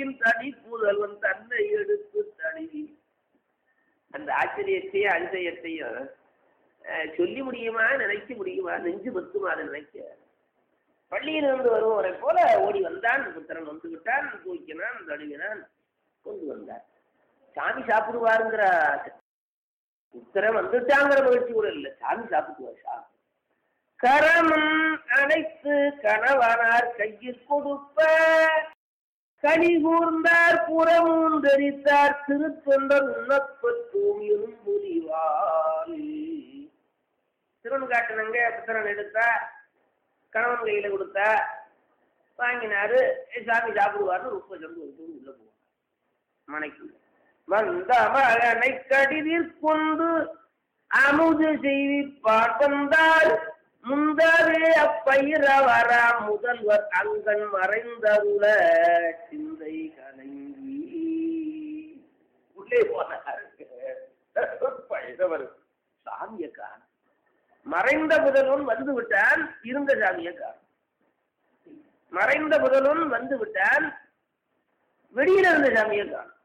பள்ளியில் தனி புதல்வன் தன்னை எடுத்து தழுவி அந்த ஆச்சரியத்தையும் அதிசயத்தையும் அஹ், சொல்லி முடியுமா நினைக்க முடியுமா நெஞ்சு பத்துமா அதை நினைக்க பள்ளியிலிருந்து வருபவரை போல ஓடி வந்தான் புத்திரன் வந்து விட்டான் தூக்கினான் தழுவினான் கொண்டு வந்தார் சாமி சாப்பிடுவாருங்கிற ஆசை. புத்திரன் வந்துட்டாங்கிற மகிழ்ச்சி கூட இல்லை சாமி சாப்பிடுவார் சாமி கரமும் அனைத்து கணவனார் கையில் கொடுப்ப கனி கூர்ந்தார் புறமும் தெரித்தார் திருத்தொண்டர் உண்ணப்பட்டோம் எறும்புலிவால் திருவன் காட்டினங்க புத்திரன் எடுத்தா கணவன் கையில கொடுத்தா வாங்கினாரு "ஏய், சாமி சாப்பிடுவார்னு உப்பு சொல்லி கொடுத்து உள்ள போவாங்க மனைக்கு வந்த மகனை கடிதில் கொண்டு அமுது செய்விப்பார் வந்தால் முந்தவே அப்பயிரவரா முதல்வர் அங்கன் மறைந்தருள சிந்தை கலங்கி உள்ளே போனார் பயிரவர் சாமியை காண மறைந்த முதல்வன் வந்து விட்டான் இருந்த சாமியை காண மறைந்த முதல்வன் வந்து விட்டான் வெளியில இருந்த சாமியை காண